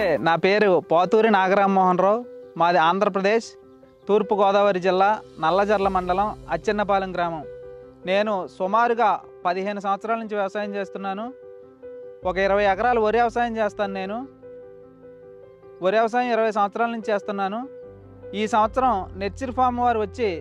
నా పేరు పోతూరి నాగరామ్మోహన్ రావు మాది ఆంధ్రప్రదేశ్ తూర్పుగోదావరి జిల్లా నల్లజర్ల మండలం అచ్చెన్నపాలెం గ్రామం నేను సుమారుగా పదిహేను సంవత్సరాల నుంచి వ్యవసాయం చేస్తున్నాను ఒక ఇరవై ఎకరాలు వరి వ్యవసాయం చేస్తాను నేను వరి వ్యవసాయం ఇరవై సంవత్సరాల నుంచి చేస్తున్నాను ఈ సంవత్సరం నెచ్చిరి ఫామ్ వారు వచ్చి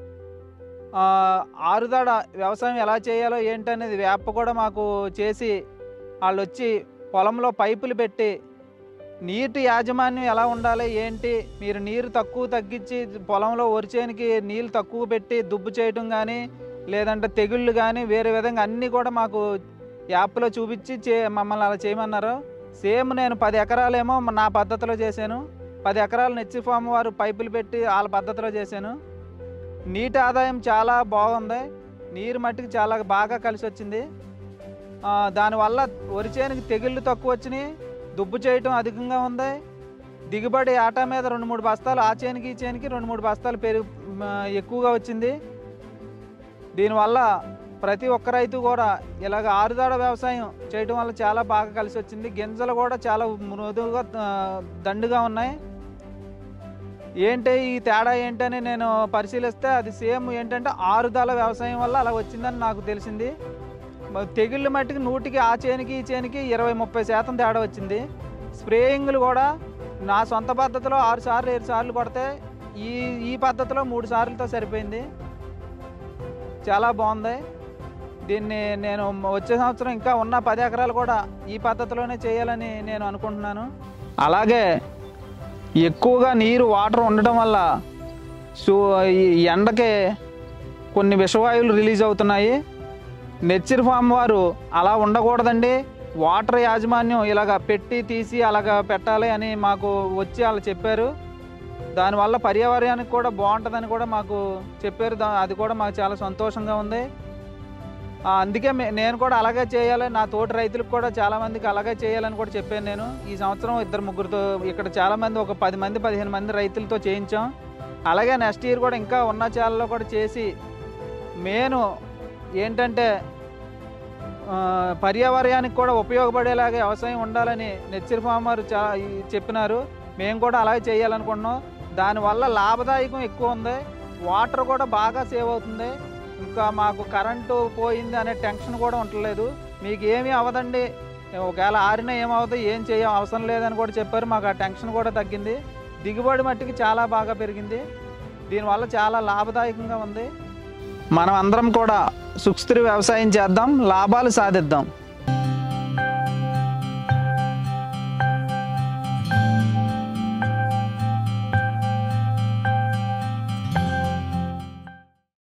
ఆ, ఆరుదాడ వ్యవసాయం ఎలా చేయాలో ఏంటనేది వేప కూడా మాకు చేసి వాళ్ళు వచ్చి పొలంలో పైపులు పెట్టి నీటి యాజమాన్యం ఎలా ఉండాలి ఏంటి మీరు నీరు తక్కువ తగ్గించి పొలంలో వరిచేనికి నీళ్ళు తక్కువ పెట్టి దుబ్బు చేయటం కానీ లేదంటే తెగుళ్ళు కానీ వేరే విధంగా అన్నీ కూడా మాకు యాప్లో చూపించి చే మమ్మల్ని అలా చేయమన్నారు సేమ్ నేను పది ఎకరాలేమో నా పద్ధతిలో చేశాను పది ఎకరాలు నెచ్చి ఫామ్ వారు పైపులు పెట్టి వాళ్ళ పద్ధతిలో చేశాను నీటి ఆదాయం చాలా బాగుంది నీరు మట్టికి చాలా బాగా కలిసి వచ్చింది ఆ, దానివల్ల వరి చేనుకి తెగుళ్ళు తక్కువ వచ్చినాయి దుబ్బు చేయటం అధికంగా ఉంది దిగుబడి ఆటా మీద రెండు మూడు బస్తాలు ఆ చేనుకి ఈ చేనుకి రెండు మూడు బస్తాలు పెరుగు మ, ఎక్కువగా వచ్చింది దీనివల్ల ప్రతి ఒక్క రైతు కూడా ఇలాగ ఆరుదాడ వ్యవసాయం చేయటం వల్ల చాలా బాగా కలిసి వచ్చింది గింజలు కూడా చాలా మృదువుగా ఆ, దండుగా ఉన్నాయి ఏంటి ఈ తేడా ఏంటని నేను పరిశీలిస్తే అది సేమ్ ఏంటంటే ఆరుదల వ్యవసాయం వల్ల అలా వచ్చిందని నాకు తెలిసింది మ- తెగుళ్ళు మట్టికి నూటికి ఆ చేనికి ఈ చేనికి ఇరవై ముప్పై శాతం తేడా వచ్చింది స్ప్రేయింగ్లు కూడా నా సొంత పద్ధతిలో ఆరు సార్లు ఏడు సార్లు కొడితే ఈ ఈ పద్ధతిలో మూడు సార్లతో సరిపోయింది చాలా బాగుంది దీన్ని నేను వచ్చే సంవత్సరం ఇంకా ఉన్న పది ఎకరాలు కూడా ఈ పద్ధతిలోనే చేయాలని నేను అనుకుంటున్నాను అలాగే ఎక్కువగా నీరు వాటర్ ఉండటం వల్ల సో ఈ ఎండకి కొన్ని విషవాయువులు రిలీజ్ అవుతున్నాయి నెచ్చిరి ఫామ్ వారు అలా ఉండకూడదండి వాటర్ యాజమాన్యం ఇలాగ పెట్టి తీసి అలాగ పెట్టాలి అని మాకు వచ్చి వాళ్ళు చెప్పారు దానివల్ల పర్యావరణానికి కూడా బాగుంటుందని కూడా మాకు చెప్పారు దా- అది కూడా మాకు చాలా సంతోషంగా ఉంది ఆ, అందుకే మే- నేను కూడా అలాగే చేయాలి నా తోటి రైతులకు కూడా చాలా మందికి అలాగే చేయాలని కూడా చెప్పాను నేను ఈ సంవత్సరం ఇద్దరు ముగ్గురితో ఇక్కడ చాలా మంది ఒక పది మంది పదిహేను మంది రైతులతో చేయించాం అలాగే నెక్స్ట్ ఇయర్ కూడా ఇంకా ఉన్న చాలలో కూడా చేసి మెయిన్ ఏంటంటే ఆ, పర్యావరణానికి కూడా ఉపయోగపడేలాగా వ్యవసాయం ఉండాలని నెచ్చరి ఫార్మర్ చాలా ఈ- చెప్పినారు మేము కూడా అలాగే చేయాలనుకుంటున్నాం దానివల్ల లాభదాయకం ఎక్కువ ఉంది వాటర్ కూడా బాగా సేవ్ అవుతుంది ఇంకా మాకు కరెంటు పోయింది అనే టెన్షన్ కూడా ఉండలేదు మీకు ఏమీ అవ్వదండి ఒకవేళ ఆరినా ఏమవుతుంది ఏం చేయ అవసరం లేదని కూడా చెప్పారు మాకు ఆ టెన్షన్ కూడా తగ్గింది దిగుబడి మట్టికి చాలా బాగా పెరిగింది దీనివల్ల చాలా లాభదాయకంగా ఉంది మనం అందరం కూడా సుస్థిర వ్యవసాయం చేద్దాం లాభాలు సాధిద్దాం